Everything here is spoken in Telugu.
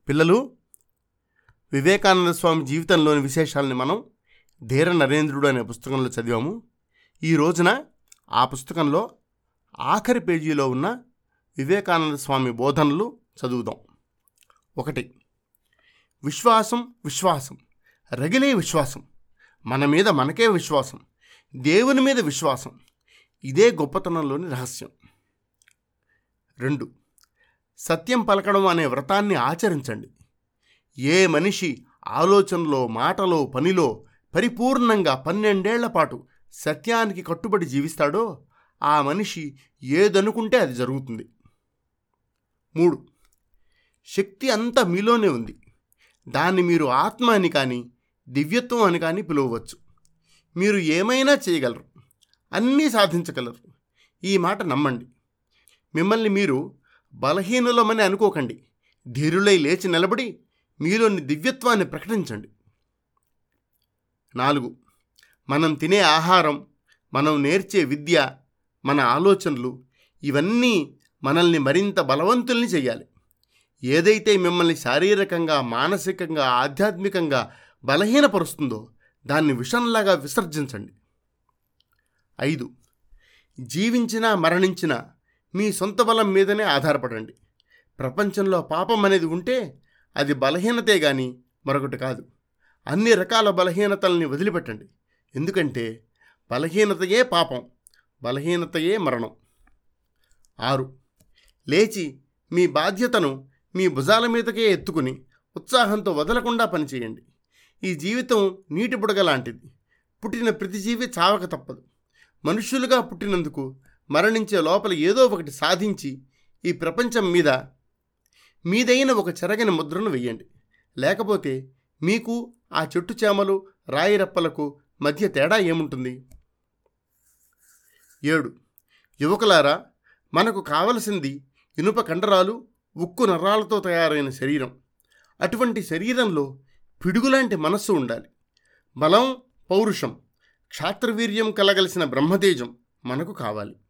పిల్లలు వివేకానంద స్వామి జీవితంలోని విశేషాలని మనం ధీర నరేంద్రుడు అనే పుస్తకంలో చదివాము ఈ రోజున ఆ పుస్తకంలో ఆఖరి పేజీలో ఉన్న వివేకానంద స్వామి బోధనలు చదువుదాం ఒకటి విశ్వాసం విశ్వాసం రగిలే విశ్వాసం మన మీద మనకే విశ్వాసం దేవుని మీద విశ్వాసం ఇదే గొప్పతనంలోని రహస్యం రెండు సత్యం పలకడం అనే వ్రతాన్ని ఆచరించండి ఏ మనిషి ఆలోచనలో మాటలో పనిలో పరిపూర్ణంగా పన్నెండేళ్ల పాటు సత్యానికి కట్టుబడి జీవిస్తాడో ఆ మనిషి ఏదనుకుంటే అది జరుగుతుంది మూడు శక్తి అంతా మీలోనే ఉంది దాన్ని మీరు ఆత్మ అని కానీ దివ్యత్వం అని కానీ పిలువవచ్చు మీరు ఏమైనా చేయగలరు అన్నీ సాధించగలరు ఈ మాట నమ్మండి మిమ్మల్ని మీరు బలహీనులమని అనుకోకండి ధీరులై లేచి నిలబడి మీలోని దివ్యత్వాన్ని ప్రకటించండి నాలుగు మనం తినే ఆహారం మనం నేర్చే విద్య మన ఆలోచనలు ఇవన్నీ మనల్ని మరింత బలవంతుల్ని చేయాలి ఏదైతే మిమ్మల్ని శారీరకంగా మానసికంగా ఆధ్యాత్మికంగా బలహీనపరుస్తుందో దాన్ని విషంలాగా విసర్జించండి ఐదు జీవించినా మరణించినా మీ సొంత బలం మీదనే ఆధారపడండి ప్రపంచంలో పాపం అనేది ఉంటే అది బలహీనతే గాని మరొకటి కాదు అన్ని రకాల బలహీనతల్ని వదిలిపెట్టండి ఎందుకంటే బలహీనతయే పాపం బలహీనతయే మరణం ఆరు లేచి మీ బాధ్యతను మీ భుజాల మీదకే ఎత్తుకుని ఉత్సాహంతో వదలకుండా పనిచేయండి ఈ జీవితం నీటి బుడగ లాంటిది పుట్టిన ప్రతి జీవి చావక తప్పదు మనుష్యులుగా పుట్టినందుకు మరణించే లోపల ఏదో ఒకటి సాధించి ఈ ప్రపంచం మీద మీదైన ఒక చెరగని ముద్రను వెయ్యండి లేకపోతే మీకు ఆ చెట్టు చేమలు రాయిరప్పలకు మధ్య తేడా ఏముంటుంది ఏడు యువకులారా మనకు కావలసింది ఇనుప కండరాలు ఉక్కు నరాలతో తయారైన శరీరం అటువంటి శరీరంలో పిడుగులాంటి మనస్సు ఉండాలి బలం పౌరుషం క్షాత్రవీర్యం కలగలిసిన బ్రహ్మతేజం మనకు కావాలి